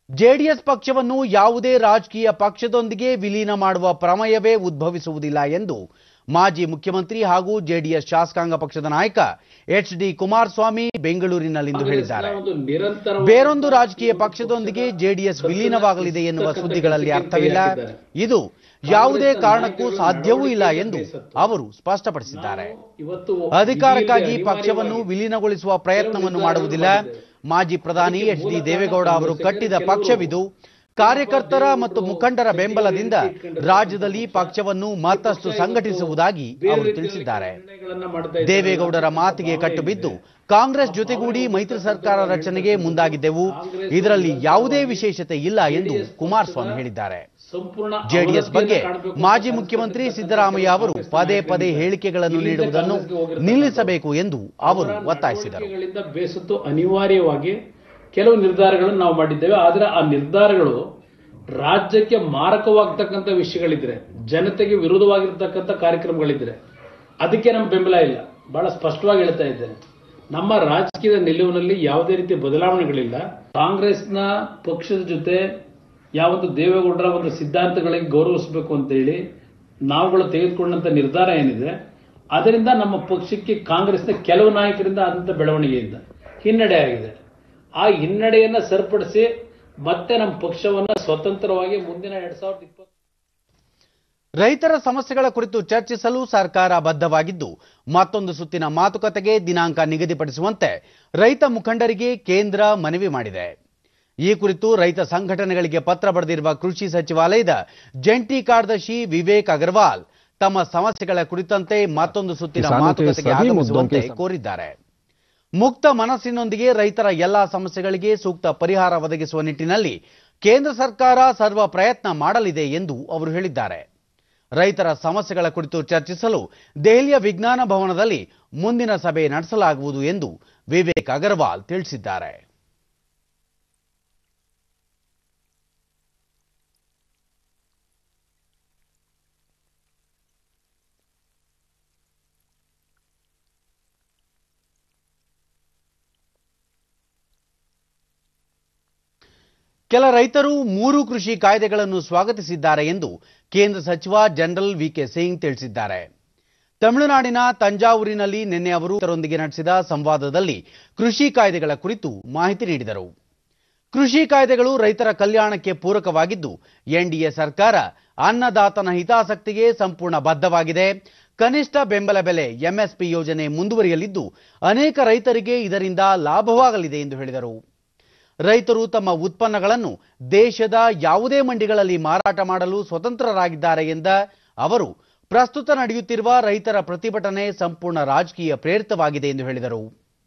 ಜೆಡಿಎಸ್ ಪಕ್ಷವನ್ನು ಯಾವುದೇ ರಾಜಕೀಯ ಪಕ್ಷದೊಂದಿಗೆ ವಿಲೀನ ಮಾಡುವ ಪ್ರಮೇಯವೇ ಉದ್ಭವಿಸುವುದಿಲ್ಲ ಎಂದು ಮಾಜಿ ಮುಖ್ಯಮಂತ್ರಿ ಹಾಗೂ ಜೆಡಿಎಸ್ ಶಾಸಕಾಂಗ ಪಕ್ಷದ ನಾಯಕ ಎಚ್ ಡಿ ಕುಮಾರಸ್ವಾಮಿ ಬೆಂಗಳೂರಿನಲ್ಲಿಂದು ಹೇಳಿದ್ದಾರೆ ಬೇರೊಂದು ರಾಜಕೀಯ ಪಕ್ಷದೊಂದಿಗೆ ಜೆಡಿಎಸ್ ವಿಲೀನವಾಗಲಿದೆ ಎನ್ನುವ ಸುದ್ದಿಗಳಲ್ಲಿ ಅರ್ಥವಿಲ್ಲ ಇದು ಯಾವುದೇ ಕಾರಣಕ್ಕೂ ಸಾಧ್ಯವೂ ಇಲ್ಲ ಎಂದು ಅವರು ಸ್ಪಷ್ಟಪಡಿಸಿದ್ದಾರೆ ಅಧಿಕಾರಕ್ಕಾಗಿ ಪಕ್ಷವನ್ನು ವಿಲೀನಗೊಳಿಸುವ ಪ್ರಯತ್ನವನ್ನು ಮಾಡುವುದಿಲ್ಲ ಮಾಜಿ ಪ್ರಧಾನಿ ಎಚ್ ಡಿ ದೇವೇಗೌಡ ಅವರು ಕಟ್ಟಿದ ಪಕ್ಷವಿದು ಕಾರ್ಯಕರ್ತರ ಮತ್ತು ಮುಖಂಡರ ಬೆಂಬಲದಿಂದ ರಾಜ್ಯದಲ್ಲಿ ಪಕ್ಷವನ್ನು ಮತ್ತಷ್ಟು ಸಂಘಟಿಸುವುದಾಗಿ ಅವರು ತಿಳಿಸಿದ್ದಾರೆ ದೇವೇಗೌಡರ ಮಾತಿಗೆ ಕಟ್ಟುಬಿದ್ದು ಕಾಂಗ್ರೆಸ್ ಜೊತೆಗೂಡಿ ಮೈತ್ರಿ ಸರ್ಕಾರ ರಚನೆಗೆ ಮುಂದಾಗಿದ್ದೆವು ಇದರಲ್ಲಿ ಯಾವುದೇ ವಿಶೇಷತೆ ಇಲ್ಲ ಎಂದು ಕುಮಾರಸ್ವಾಮಿ ಹೇಳಿದ್ದಾರೆ ಜೆಡಿಎಸ್ ಬಗ್ಗೆ ಮಾಜಿ ಮುಖ್ಯಮಂತ್ರಿ ಸಿದ್ದರಾಮಯ್ಯ ಅವರು ಪದೇ ಪದೇ ಹೇಳಿಕೆಗಳನ್ನು ನೀಡುವುದನ್ನು ನಿಲ್ಲಿಸಬೇಕು ಎಂದು ಅವರು ಒತ್ತಾಯಿಸಿದರು ಗಳಿಂದ ಬೇಸತ್ತು ಅನಿವಾರ್ಯವಾಗಿ ಕೆಲವು ನಿರ್ಧಾರಗಳನ್ನು ನಾವು ಮಾಡಿದ್ದೇವೆ ಆದರೆ ಆ ನಿರ್ಧಾರಗಳು ರಾಜ್ಯಕ್ಕೆ ಮಾರಕವಾಗ್ತಕ್ಕಂಥ ವಿಷಯಗಳಿದ್ರೆ ಜನತೆಗೆ ವಿರೋಧವಾಗಿರ್ತಕ್ಕಂಥ ಕಾರ್ಯಕ್ರಮಗಳಿದ್ರೆ ಅದಕ್ಕೆ ನಮ್ಮ ಬೆಂಬಲ ಇಲ್ಲ ಬಹಳ ಸ್ಪಷ್ಟವಾಗಿ ಹೇಳ್ತಾ ಇದ್ದೇನೆ ನಮ್ಮ ರಾಜಕೀಯದ ನಿಲುವಿನಲ್ಲಿ ಯಾವುದೇ ರೀತಿಯ ಬದಲಾವಣೆಗಳಿಲ್ಲ ಕಾಂಗ್ರೆಸ್ನ ಪಕ್ಷದ ಜೊತೆ ಯಾವೊಂದು ದೇವೇಗೌಡರ ಒಂದು ಸಿದ್ಧಾಂತಗಳಿಗೆ ಗೌರವಿಸಬೇಕು ಅಂತೇಳಿ ನಾವುಗಳು ತೆಗೆದುಕೊಂಡಂತ ನಿರ್ಧಾರ ಏನಿದೆ ಅದರಿಂದ ನಮ್ಮ ಪಕ್ಷಕ್ಕೆ ಕಾಂಗ್ರೆಸ್ನ ಕೆಲವು ನಾಯಕರಿಂದ ಆದಂತ ಬೆಳವಣಿಗೆಯಿಂದ ಹಿನ್ನಡೆ ಆಗಿದೆ ಆ ಹಿನ್ನಡೆಯನ್ನ ಸರಿಪಡಿಸಿ ಮತ್ತೆ ನಮ್ಮ ಪಕ್ಷವನ್ನ ಸ್ವತಂತ್ರವಾಗಿ ಮುಂದಿನ ಎರಡ್ ಸಾವಿರದ ಇಪ್ಪತ್ತು ರೈತರ ಸಮಸ್ಯೆಗಳ ಕುರಿತು ಚರ್ಚಿಸಲು ಸರ್ಕಾರ ಬದ್ಧವಾಗಿದ್ದು ಮತ್ತೊಂದು ಸುತ್ತಿನ ಮಾತುಕತೆಗೆ ದಿನಾಂಕ ನಿಗದಿಪಡಿಸುವಂತೆ ರೈತ ಮುಖಂಡರಿಗೆ ಕೇಂದ್ರ ಮನವಿ ಮಾಡಿದೆ ಈ ಕುರಿತು ರೈತ ಸಂಘಟನೆಗಳಿಗೆ ಪತ್ರ ಬರೆದಿರುವ ಕೃಷಿ ಸಚಿವಾಲಯದ ಜಂಟಿ ಕಾರ್ಯದರ್ಶಿ ವಿವೇಕ್ ಅಗರ್ವಾಲ್ ತಮ್ಮ ಸಮಸ್ಯೆಗಳ ಕುರಿತಂತೆ ಮತ್ತೊಂದು ಸುತ್ತಿನ ಮಾತುಕತೆಗೆ ಆಗಮಿಸುವಂತೆ ಕೋರಿದ್ದಾರೆ ಮುಕ್ತ ಮನಸ್ಸಿನೊಂದಿಗೆ ರೈತರ ಎಲ್ಲಾ ಸಮಸ್ಯೆಗಳಿಗೆ ಸೂಕ್ತ ಪರಿಹಾರ ಒದಗಿಸುವ ನಿಟ್ಟಿನಲ್ಲಿ ಕೇಂದ್ರ ಸರ್ಕಾರ ಸರ್ವ ಪ್ರಯತ್ನ ಮಾಡಲಿದೆ ಎಂದು ಅವರು ಹೇಳಿದ್ದಾರೆ ರೈತರ ಸಮಸ್ಯೆಗಳ ಕುರಿತು ಚರ್ಚಿಸಲು ದೆಹಲಿಯ ವಿಜ್ಞಾನ ಭವನದಲ್ಲಿ ಮುಂದಿನ ಸಭೆ ನಡೆಸಲಾಗುವುದು ಎಂದು ವಿವೇಕ್ ಅಗರ್ವಾಲ್ ತಿಳಿಸಿದ್ದಾರೆ ಕೆಲ ರೈತರು ಮೂರು ಕೃಷಿ ಕಾಯ್ದೆಗಳನ್ನು ಸ್ವಾಗತಿಸಿದ್ದಾರೆ ಎಂದು ಕೇಂದ್ರ ಸಚಿವ ಜನರಲ್ ವಿಕೆ ಸಿಂಗ್ ತಿಳಿಸಿದ್ದಾರೆ ತಮಿಳುನಾಡಿನ ತಂಜಾವೂರಿನಲ್ಲಿ ನಿನ್ನೆ ಅವರು ರೈತರೊಂದಿಗೆ ನಡೆಸಿದ ಸಂವಾದದಲ್ಲಿ ಕೃಷಿ ಕಾಯ್ದೆಗಳ ಕುರಿತು ಮಾಹಿತಿ ನೀಡಿದರು ಕೃಷಿ ಕಾಯ್ದೆಗಳು ರೈತರ ಕಲ್ಯಾಣಕ್ಕೆ ಪೂರಕವಾಗಿದ್ದು ಎನ್ಡಿಎ ಸರ್ಕಾರ ಅನ್ನದಾತನ ಹಿತಾಸಕ್ತಿಗೆ ಸಂಪೂರ್ಣ ಬದ್ಧವಾಗಿದೆ ಕನಿಷ್ಠ ಬೆಂಬಲ ಬೆಲೆ ಎಂಎಸ್ಪಿ ಯೋಜನೆ ಮುಂದುವರಿಯಲಿದ್ದು ಅನೇಕ ರೈತರಿಗೆ ಇದರಿಂದ ಲಾಭವಾಗಲಿದೆ ಎಂದು ಹೇಳಿದರು ರೈತರು ತಮ್ಮ ಉತ್ಪನ್ನಗಳನ್ನು ದೇಶದ ಯಾವುದೇ ಮಂಡಿಗಳಲ್ಲಿ ಮಾರಾಟ ಮಾಡಲು ಸ್ವತಂತ್ರರಾಗಿದ್ದಾರೆ ಎಂದ ಅವರು ಪ್ರಸ್ತುತ ನಡೆಯುತ್ತಿರುವ ರೈತರ ಪ್ರತಿಭಟನೆ ಸಂಪೂರ್ಣ ರಾಜಕೀಯ ಪ್ರೇರಿತವಾಗಿದೆ ಎಂದು ಹೇಳಿದರು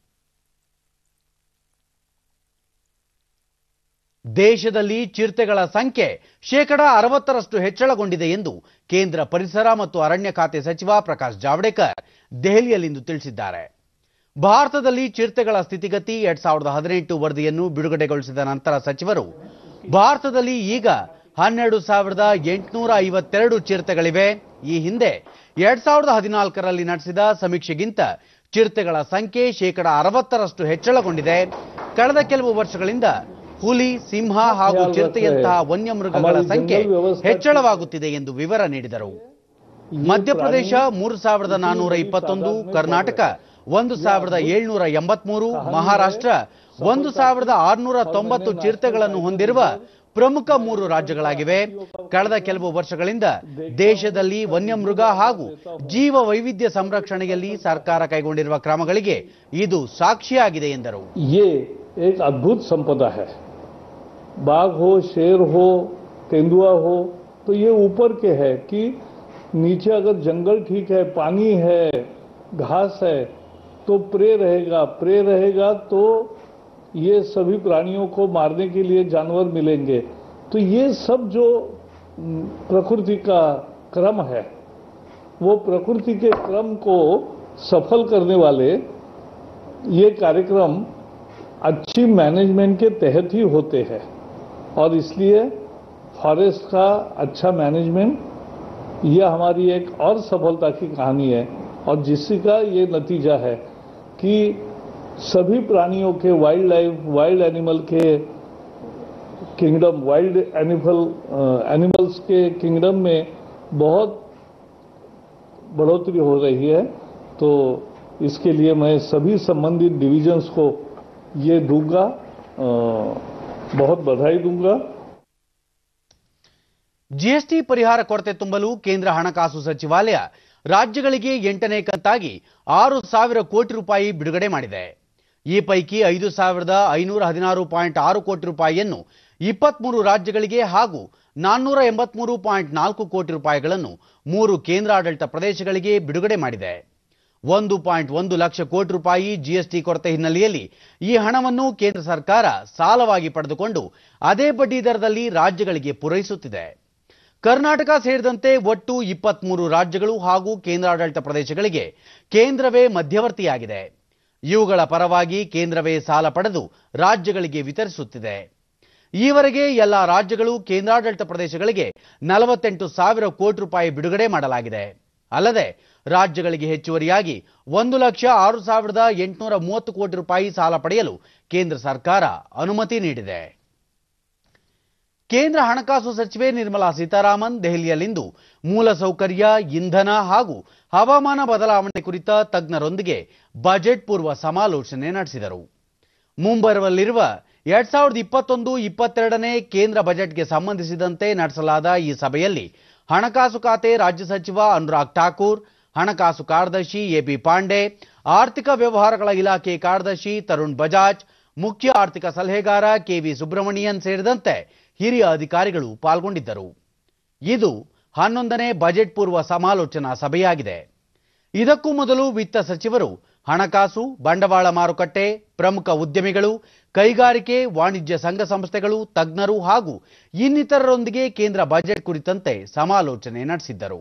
ದೇಶದಲ್ಲಿ ಚಿರತೆಗಳ ಸಂಖ್ಯೆ ಶೇಕಡ ಅರವತ್ತರಷ್ಟು ಹೆಚ್ಚಳಗೊಂಡಿದೆ ಎಂದು ಕೇಂದ್ರ ಪರಿಸರ ಮತ್ತು ಅರಣ್ಯ ಖಾತೆ ಸಚಿವ ಪ್ರಕಾಶ್ ಜಾವಡೇಕರ್ ದೆಹಲಿಯಲ್ಲಿಂದು ತಿಳಿಸಿದ್ದಾರೆ ಭಾರತದಲ್ಲಿ ಚಿರತೆಗಳ ಸ್ಥಿತಿಗತಿ ಎರಡ್ ಸಾವಿರದ ಹದಿನೆಂಟು ವರದಿಯನ್ನು ಬಿಡುಗಡೆಗೊಳಿಸಿದ ನಂತರ ಸಚಿವರು ಭಾರತದಲ್ಲಿ ಈಗ ಹನ್ನೆರಡು ಸಾವಿರದ ಎಂಟುನೂರ ಐವತ್ತೆರಡು ಚಿರತೆಗಳಿವೆ ಈ ಹಿಂದೆ ಎರಡ್ ಸಾವಿರದ ಹದಿನಾಲ್ಕರಲ್ಲಿ ನಡೆಸಿದ ಸಮೀಕ್ಷೆಗಿಂತ ಚಿರತೆಗಳ ಸಂಖ್ಯೆ ಶೇಕಡ ಅರವತ್ತರಷ್ಟು ಹೆಚ್ಚಳಗೊಂಡಿದೆ ಕಳೆದ ಕೆಲವು ವರ್ಷಗಳಿಂದ ಹುಲಿ ಸಿಂಹ ಹಾಗೂ ಚಿರತೆಯಂತಹ ವನ್ಯಮೃಗಗಳ ಸಂಖ್ಯೆ ಹೆಚ್ಚಳವಾಗುತ್ತಿದೆ ಎಂದು ವಿವರ ನೀಡಿದರು ಮಧ್ಯಪ್ರದೇಶ ಮೂರು ಸಾವಿರದ ನಾನ್ನೂರ ಇಪ್ಪತ್ತೊಂದು ಕರ್ನಾಟಕ ಒಂದು ಸಾವಿರದ ಏಳ್ನೂರ ಎಂಬತ್ಮೂರು ಮಹಾರಾಷ್ಟ್ರ ಒಂದು ಸಾವಿರದ ಆರುನೂರ ತೊಂಬತ್ತು ಚಿರತೆಗಳನ್ನು ಹೊಂದಿರುವ ಪ್ರಮುಖ ಮೂರು ರಾಜ್ಯಗಳಾಗಿವೆ ಕಳೆದ ಕೆಲವು ವರ್ಷಗಳಿಂದ ದೇಶದಲ್ಲಿ ವನ್ಯಮೃಗ ಹಾಗೂ ಜೀವ ವೈವಿಧ್ಯ ಸಂರಕ್ಷಣೆಯಲ್ಲಿ ಸರ್ಕಾರ ಕೈಗೊಂಡಿರುವ ಕ್ರಮಗಳಿಗೆ ಇದು ಸಾಕ್ಷಿಯಾಗಿದೆ ಎಂದರು ये एक अद्भुत संपदा है बाघ हो शेर हो तेंदुआ हो तो ये ऊपर के है कि नीचे अगर जंगल ठीक है पानी है घास है तो प्रे रहेगा प्रे रहेगा तो ये सभी प्राणियों को मारने के लिए जानवर मिलेंगे तो ये सब जो हम्म, प्रकृति का क्रम है वो प्रकृति के क्रम को सफल करने वाले ये कार्यक्रम अच्छी मैनेजमेंट के तहत ही होते हैं और इसलिए फॉरेस्ट का अच्छा मैनेजमेंट यह हमारी एक और सफलता की कहानी है और जिसका ये नतीजा है कि सभी प्राणियों के वाइल्ड लाइफ वाइल्ड एनिमल के किंगडम वाइल्ड एनिमल एनिमल्स के किंगडम में बहुत बढ़ोतरी हो रही है तो इसके लिए मैं सभी संबंधित डिविजन्स को ये दूंगा अ, बहुत बधाई दूंगा ಜಿಎಸ್ಟಿ ಪರಿಹಾರ ಕೊರತೆ ತುಂಬಲು ಕೇಂದ್ರ ಹಣಕಾಸು ಸಚಿವಾಲಯ ರಾಜ್ಯಗಳಿಗೆ ಎಂಟನೇ ಕಂತಾಗಿ ಆರು ಸಾವಿರ ಕೋಟಿ ರೂಪಾಯಿ ಬಿಡುಗಡೆ ಮಾಡಿದೆ ಈ ಪೈಕಿ ಐದು ಸಾವಿರದ ಐನೂರ ಹದಿನಾರು ಪಾಯಿಂಟ್ ಆರು ಕೋಟಿ ರೂಪಾಯಿಯನ್ನು ಇಪ್ಪತ್ಮೂರು ರಾಜ್ಯಗಳಿಗೆ ಹಾಗೂ ನಾನ್ನೂರ ಎಂಬತ್ಮೂರು ಪಾಯಿಂಟ್ ನಾಲ್ಕು ಕೋಟಿ ರೂಪಾಯಿಗಳನ್ನು ಮೂರು ಕೇಂದ್ರಾಡಳಿತ ಪ್ರದೇಶಗಳಿಗೆ ಬಿಡುಗಡೆ ಮಾಡಿದೆ ಒಂದು ಪಾಯಿಂಟ್ ಒಂದು ಲಕ್ಷ ಕೋಟಿ ರೂಪಾಯಿ ಜಿಎಸ್ಟಿ ಕೊರತೆ ಹಿನ್ನೆಲೆಯಲ್ಲಿ ಈ ಹಣವನ್ನು ಕೇಂದ್ರ ಸರ್ಕಾರ ಸಾಲವಾಗಿ ಪಡೆದುಕೊಂಡು ಅದೇ ಬಡ್ಡಿ ದರದಲ್ಲಿ ರಾಜ್ಯಗಳಿಗೆ ಪೂರೈಸುತ್ತಿದೆ ಕರ್ನಾಟಕ ಸೇರಿದಂತೆ ಒಟ್ಟು ಇಪ್ಪತ್ಮೂರು ರಾಜ್ಯಗಳು ಹಾಗೂ ಕೇಂದ್ರಾಡಳಿತ ಪ್ರದೇಶಗಳಿಗೆ ಕೇಂದ್ರವೇ ಮಧ್ಯವರ್ತಿಯಾಗಿದೆ ಇವುಗಳ ಪರವಾಗಿ ಕೇಂದ್ರವೇ ಸಾಲ ಪಡೆದು ರಾಜ್ಯಗಳಿಗೆ ವಿತರಿಸುತ್ತಿದೆ ಈವರೆಗೆ ಎಲ್ಲ ರಾಜ್ಯಗಳು ಕೇಂದ್ರಾಡಳಿತ ಪ್ರದೇಶಗಳಿಗೆ ನಲವತ್ತೆಂಟು ಸಾವಿರ ಕೋಟಿ ರೂಪಾಯಿ ಬಿಡುಗಡೆ ಮಾಡಲಾಗಿದೆ ಅಲ್ಲದೆ ರಾಜ್ಯಗಳಿಗೆ ಹೆಚ್ಚುವರಿಯಾಗಿ ಒಂದು ಲಕ್ಷ ಆರು ಸಾವಿರದ ಎಂಟುನೂರ ಮೂವತ್ತು ಕೋಟಿ ರೂಪಾಯಿ ಸಾಲ ಪಡೆಯಲು ಕೇಂದ್ರ ಸರ್ಕಾರ ಅನುಮತಿ ನೀಡಿದೆ ಕೇಂದ್ರ ಹಣಕಾಸು ಸಚಿವೆ ನಿರ್ಮಲಾ ಸೀತಾರಾಮನ್ ದೆಹಲಿಯಲ್ಲಿಂದು ಮೂಲಸೌಕರ್ಯ ಇಂಧನ ಹಾಗೂ ಹವಾಮಾನ ಬದಲಾವಣೆ ಕುರಿತ ತಜ್ಞರೊಂದಿಗೆ ಬಜೆಟ್ ಪೂರ್ವ ಸಮಾಲೋಚನೆ ನಡೆಸಿದರು ಮುಂಬರುವಲ್ಲಿರುವ ಎರಡ್ ಸಾವಿರದ ಇಪ್ಪತ್ತೊಂದು ಇಪ್ಪತ್ತೆರಡನೇ ಕೇಂದ್ರ ಬಜೆಟ್ಗೆ ಸಂಬಂಧಿಸಿದಂತೆ ನಡೆಸಲಾದ ಈ ಸಭೆಯಲ್ಲಿ ಹಣಕಾಸು ಖಾತೆ ರಾಜ್ಯ ಸಚಿವ ಅನುರಾಗ್ ಠಾಕೂರ್ ಹಣಕಾಸು ಕಾರ್ಯದರ್ಶಿ ಎಬಿ ಪಾಂಡೆ ಆರ್ಥಿಕ ವ್ಯವಹಾರಗಳ ಇಲಾಖೆ ಕಾರ್ಯದರ್ಶಿ ತರುಣ್ ಬಜಾಜ್ ಮುಖ್ಯ ಆರ್ಥಿಕ ಸಲಹೆಗಾರ ಕೆವಿ ಸುಬ್ರಹ್ಮಣಿಯನ್ ಸೇರಿದಂತೆ ಹಿರಿಯ ಅಧಿಕಾರಿಗಳು ಪಾಲ್ಗೊಂಡಿದ್ದರು ಇದು ಹನ್ನೊಂದನೇ ಬಜೆಟ್ ಪೂರ್ವ ಸಮಾಲೋಚನಾ ಸಭೆಯಾಗಿದೆ ಇದಕ್ಕೂ ಮೊದಲು ವಿತ್ತ ಸಚಿವರು ಹಣಕಾಸು ಬಂಡವಾಳ ಮಾರುಕಟ್ಟೆ ಪ್ರಮುಖ ಉದ್ಯಮಿಗಳು ಕೈಗಾರಿಕೆ ವಾಣಿಜ್ಯ ಸಂಘ ಸಂಸ್ಥೆಗಳು ತಜ್ಞರು ಹಾಗೂ ಇನ್ನಿತರರೊಂದಿಗೆ ಕೇಂದ್ರ ಬಜೆಟ್ ಕುರಿತಂತೆ ಸಮಾಲೋಚನೆ ನಡೆಸಿದ್ದರು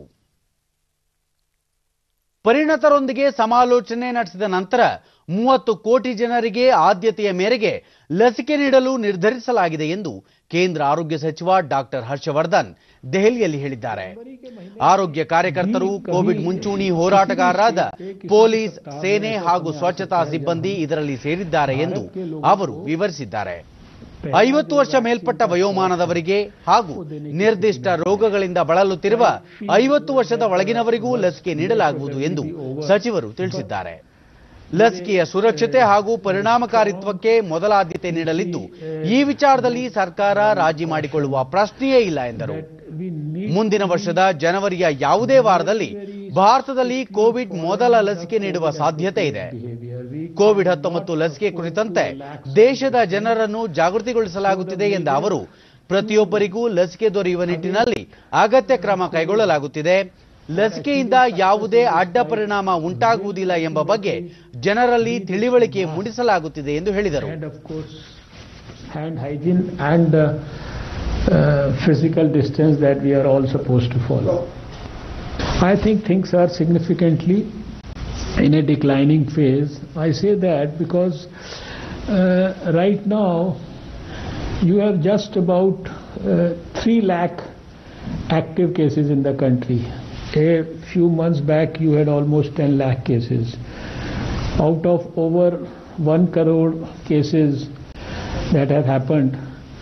ಪರಿಣತರೊಂದಿಗೆ ಸಮಾಲೋಚನೆ ನಡೆಸಿದ ನಂತರ ಮೂವತ್ತು ಕೋಟಿ ಜನರಿಗೆ ಆದ್ಯತೆಯ ಮೇರೆಗೆ ಲಸಿಕೆ ನೀಡಲು ನಿರ್ಧರಿಸಲಾಗಿದೆ ಎಂದು ಕೇಂದ್ರ ಆರೋಗ್ಯ ಸಚಿವ ಡಾಕ್ಟರ್ ಹರ್ಷವರ್ಧನ್ ದೆಹಲಿಯಲ್ಲಿ ಹೇಳಿದ್ದಾರೆ ಆರೋಗ್ಯ ಕಾರ್ಯಕರ್ತರು ಕೋವಿಡ್ ಮುಂಚೂಣಿ ಹೋರಾಟಗಾರರಾದ ಪೊಲೀಸ್ ಸೇನೆ ಹಾಗೂ ಸ್ವಚ್ಛತಾ ಸಿಬ್ಬಂದಿ ಇದರಲ್ಲಿ ಸೇರಿದ್ದಾರೆ ಎಂದು ಅವರು ವಿವರಿಸಿದ್ದಾರೆ ಐವತ್ತು ವರ್ಷ ಮೇಲ್ಪಟ್ಟ ವಯೋಮಾನದವರಿಗೆ ಹಾಗೂ ನಿರ್ದಿಷ್ಟ ರೋಗಗಳಿಂದ ಬಳಲುತ್ತಿರುವ ಐವತ್ತು ವರ್ಷದ ಒಳಗಿನವರಿಗೂ ಲಸಿಕೆ ನೀಡಲಾಗುವುದು ಎಂದು ಸಚಿವರು ತಿಳಿಸಿದ್ದಾರೆ ಲಸಿಕೆಯ ಸುರಕ್ಷತೆ ಹಾಗೂ ಪರಿಣಾಮಕಾರಿತ್ವಕ್ಕೆ ಮೊದಲ ಆದ್ಯತೆ ನೀಡಲಿದ್ದು ಈ ವಿಚಾರದಲ್ಲಿ ಸರ್ಕಾರ ರಾಜಿ ಮಾಡಿಕೊಳ್ಳುವ ಪ್ರಶ್ನೆಯೇ ಇಲ್ಲ ಎಂದರು ಮುಂದಿನ ವರ್ಷದ ಜನವರಿಯ ಯಾವುದೇ ವಾರದಲ್ಲಿ ಭಾರತದಲ್ಲಿ ಕೋವಿಡ್ ಮೊದಲ ಲಸಿಕೆ ನೀಡುವ ಸಾಧ್ಯತೆ ಇದೆ ಕೋವಿಡ್ ಹತ್ತೊಂಬತ್ತು ಲಸಿಕೆ ಕುರಿತಂತೆ ದೇಶದ ಜನರನ್ನು ಜಾಗೃತಿಗೊಳಿಸಲಾಗುತ್ತಿದೆ ಎಂದ ಅವರು ಪ್ರತಿಯೊಬ್ಬರಿಗೂ ಲಸಿಕೆ ದೊರೆಯುವ ನಿಟ್ಟಿನಲ್ಲಿ ಅಗತ್ಯ ಕ್ರಮ ಕೈಗೊಳ್ಳಲಾಗುತ್ತಿದೆ ಲಸಿಕೆಯಿಂದ ಯಾವುದೇ ಅಡ್ಡ ಪರಿಣಾಮ ಉಂಟಾಗುವುದಿಲ್ಲ ಎಂಬ ಬಗ್ಗೆ ಜನರಲ್ಲಿ ತಿಳಿವಳಿಕೆ ಮೂಡಿಸಲಾಗುತ್ತಿದೆ ಎಂದು ಹೇಳಿದರು and of course hand hygiene and uh, uh, physical distance that we are all supposed to follow. I think things are significantly in a declining phase. I say that because uh, right now you have just about uh, 3 lakh active cases in the country. A few months back you had almost 10 lakh cases. Out of over 1 crore cases that have happened,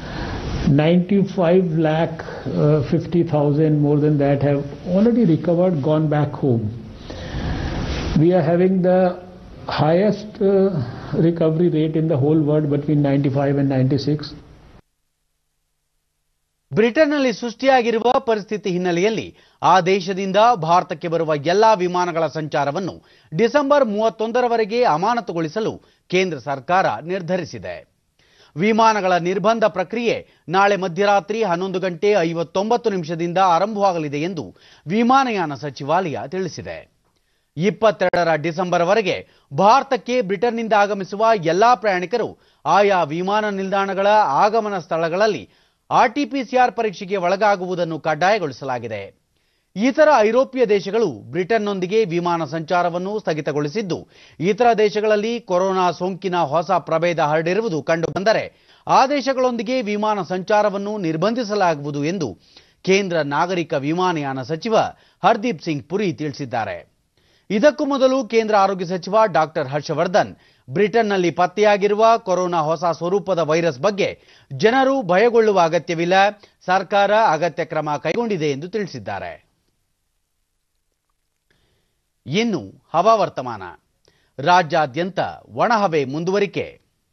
95 lakh uh, 50,000 more than that have already recovered, gone back home. We are having the highest uh, recovery rate in the whole world between 95 and 96. ಬ್ರಿಟನ್ನಲ್ಲಿ ಸೃಷ್ಟಿಯಾಗಿರುವ ಪರಿಸ್ಥಿತಿ ಹಿನ್ನೆಲೆಯಲ್ಲಿ ಆ ದೇಶದಿಂದ ಭಾರತಕ್ಕೆ ಬರುವ ಎಲ್ಲಾ ವಿಮಾನಗಳ ಸಂಚಾರವನ್ನು ಡಿಸೆಂಬರ್ ಮೂವತ್ತೊಂದರವರೆಗೆ ಅಮಾನತುಗೊಳಿಸಲು ಕೇಂದ್ರ ಸರ್ಕಾರ ನಿರ್ಧರಿಸಿದೆ ವಿಮಾನಗಳ ನಿರ್ಬಂಧ ಪ್ರಕ್ರಿಯೆ ನಾಳೆ ಮಧ್ಯರಾತ್ರಿ ಹನ್ನೊಂದು ಗಂಟೆ ಐವತ್ತೊಂಬತ್ತು ನಿಮಿಷದಿಂದ ಆರಂಭವಾಗಲಿದೆ ಎಂದು ವಿಮಾನಯಾನ ಸಚಿವಾಲಯ ತಿಳಿಸಿದೆ ಇಪ್ಪತ್ತೆರಡರ ಡಿಸೆಂಬರ್ವರೆಗೆ ಭಾರತಕ್ಕೆ ಬ್ರಿಟನ್ನಿಂದ ಆಗಮಿಸುವ ಎಲ್ಲಾ ಪ್ರಯಾಣಿಕರು ಆಯಾ ವಿಮಾನ ನಿಲ್ದಾಣಗಳ ಆಗಮನ ಸ್ಥಳಗಳಲ್ಲಿ ಆರ್ಟಿಪಿಸಿಆರ್ ಪರೀಕ್ಷೆಗೆ ಒಳಗಾಗುವುದನ್ನು ಕಡ್ಡಾಯಗೊಳಿಸಲಾಗಿದೆ ಇತರ ಐರೋಪ್ಯ ದೇಶಗಳು ಬ್ರಿಟನ್ನೊಂದಿಗೆ ವಿಮಾನ ಸಂಚಾರವನ್ನು ಸ್ಥಗಿತಗೊಳಿಸಿದ್ದು ಇತರ ದೇಶಗಳಲ್ಲಿ ಕೊರೋನಾ ಸೋಂಕಿನ ಹೊಸ ಪ್ರಭೇದ ಹರಡಿರುವುದು ಕಂಡುಬಂದರೆ ಆ ದೇಶಗಳೊಂದಿಗೆ ವಿಮಾನ ಸಂಚಾರವನ್ನು ನಿರ್ಬಂಧಿಸಲಾಗುವುದು ಎಂದು ಕೇಂದ್ರ ನಾಗರಿಕ ವಿಮಾನಯಾನ ಸಚಿವ ಹರ್ದೀಪ್ ಸಿಂಗ್ ಪುರಿ ತಿಳಿಸಿದ್ದಾರೆ ಇದಕ್ಕೂ ಮೊದಲು ಕೇಂದ್ರ ಆರೋಗ್ಯ ಸಚಿವ ಡಾಕ್ಟರ್ ಹರ್ಷವರ್ಧನ್ ಬ್ರಿಟನ್ನಲ್ಲಿ ಪತ್ತೆಯಾಗಿರುವ ಕೊರೋನಾ ಹೊಸ ಸ್ವರೂಪದ ವೈರಸ್ ಬಗ್ಗೆ ಜನರು ಭಯಗೊಳ್ಳುವ ಅಗತ್ಯವಿಲ್ಲ ಸರ್ಕಾರ ಅಗತ್ಯ ಕ್ರಮ ಕೈಗೊಂಡಿದೆ ಎಂದು ತಿಳಿಸಿದ್ದಾರೆ ಇನ್ನು ಹವಾವರ್ತಮಾನ ರಾಜ್ಯಾದ್ಯಂತ ಒಣಹವೆ ಮುಂದುವರಿಕೆ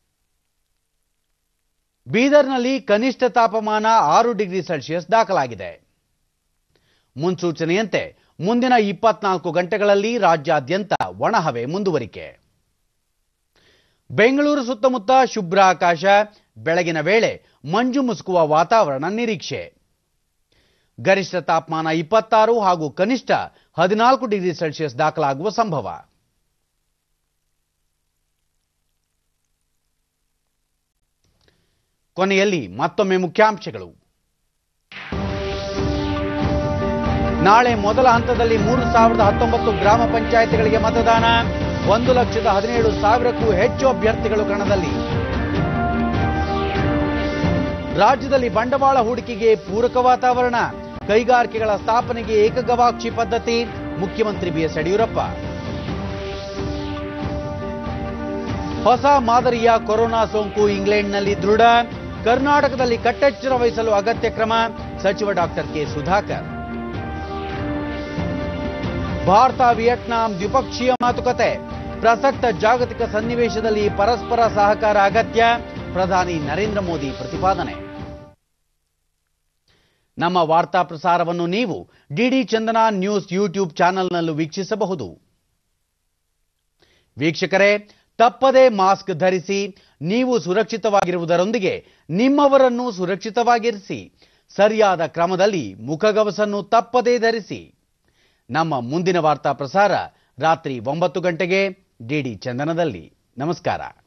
ಬೀದರ್ನಲ್ಲಿ ಕನಿಷ್ಠ ತಾಪಮಾನ ಆರು ಡಿಗ್ರಿ ಸೆಲ್ಸಿಯಸ್ ದಾಖಲಾಗಿದೆ ಮುನ್ಸೂಚನೆಯಂತೆ ಮುಂದಿನ ಇಪ್ಪತ್ನಾಲ್ಕು ಗಂಟೆಗಳಲ್ಲಿ ರಾಜ್ಯಾದ್ಯಂತ ಒಣಹವೆ ಮುಂದುವರಿಕೆ ಬೆಂಗಳೂರು ಸುತ್ತಮುತ್ತ ಶುಭ್ರ ಆಕಾಶ ಬೆಳಗಿನ ವೇಳೆ ಮಂಜು ಮುಸುಕುವ ವಾತಾವರಣ ನಿರೀಕ್ಷೆ ಗರಿಷ್ಠ ತಾಪಮಾನ ಇಪ್ಪತ್ತಾರು ಹಾಗೂ ಕನಿಷ್ಠ ಹದಿನಾಲ್ಕು ಡಿಗ್ರಿ ಸೆಲ್ಸಿಯಸ್ ದಾಖಲಾಗುವ ಸಂಭವ ಕೊನೆಯಲ್ಲಿ ಮತ್ತೊಮ್ಮೆ ಮುಖ್ಯಾಂಶಗಳು ನಾಳೆ ಮೊದಲ ಹಂತದಲ್ಲಿ ಮೂರು ಸಾವಿರದ ಹತ್ತೊಂಬತ್ತು ಗ್ರಾಮ ಪಂಚಾಯತ್ಗಳಿಗೆ ಮತದಾನ ಒಂದು ಲಕ್ಷದ ಹದಿನೇಳು ಸಾವಿರಕ್ಕೂ ಹೆಚ್ಚು ಅಭ್ಯರ್ಥಿಗಳು ಕಣದಲ್ಲಿ ರಾಜ್ಯದಲ್ಲಿ ಬಂಡವಾಳ ಹೂಡಿಕೆಗೆ ಪೂರಕ ವಾತಾವರಣ ಕೈಗಾರಿಕೆಗಳ ಸ್ಥಾಪನೆಗೆ ಏಕಗವಾಕ್ಷಿ ಪದ್ಧತಿ ಮುಖ್ಯಮಂತ್ರಿ ಬಿಎಸ್ ಯಡಿಯೂರಪ್ಪ ಹೊಸ ಮಾದರಿಯ ಕೊರೋನಾ ಸೋಂಕು ಇಂಗ್ಲೆಂಡ್ನಲ್ಲಿ ದೃಢ ಕರ್ನಾಟಕದಲ್ಲಿ ಕಟ್ಟೆಚ್ಚರ ವಹಿಸಲು ಅಗತ್ಯ ಕ್ರಮ ಸಚಿವ doctor K Sudhakar Bharat Vietnam ದ್ವಿಪಕ್ಷೀಯ ಮಾತುಕತೆ ಪ್ರಸಕ್ತ ಜಾಗತಿಕ ಸನ್ನಿವೇಶದಲ್ಲಿ ಪರಸ್ಪರ ಸಹಕಾರ ಅಗತ್ಯ ಪ್ರಧಾನಿ ನರೇಂದ್ರ ಮೋದಿ ಪ್ರತಿಪಾದನೆ ನಮ್ಮ ವಾರ್ತಾ ಪ್ರಸಾರವನ್ನು ನೀವು ಡಿಡಿ ಚಂದನ ನ್ಯೂಸ್ ಯೂಟ್ಯೂಬ್ ಚಾನೆಲ್ನಲ್ಲೂ ವೀಕ್ಷಿಸಬಹುದು ವೀಕ್ಷಕರೇ ತಪ್ಪದೇ ಮಾಸ್ಕ್ ಧರಿಸಿ ನೀವು ಸುರಕ್ಷಿತವಾಗಿರುವುದರೊಂದಿಗೆ ನಿಮ್ಮವರನ್ನು ಸುರಕ್ಷಿತವಾಗಿರಿಸಿ ಸರಿಯಾದ ಕ್ರಮದಲ್ಲಿ ಮುಖಗವಸನ್ನು ತಪ್ಪದೇ ಧರಿಸಿ ನಮ್ಮ ಮುಂದಿನ ವಾರ್ತಾ ಪ್ರಸಾರ ರಾತ್ರಿ ಒಂಬತ್ತು ಗಂಟೆಗೆ ಡಿಡಿ ಚಂದನದಲ್ಲಿ ನಮಸ್ಕಾರ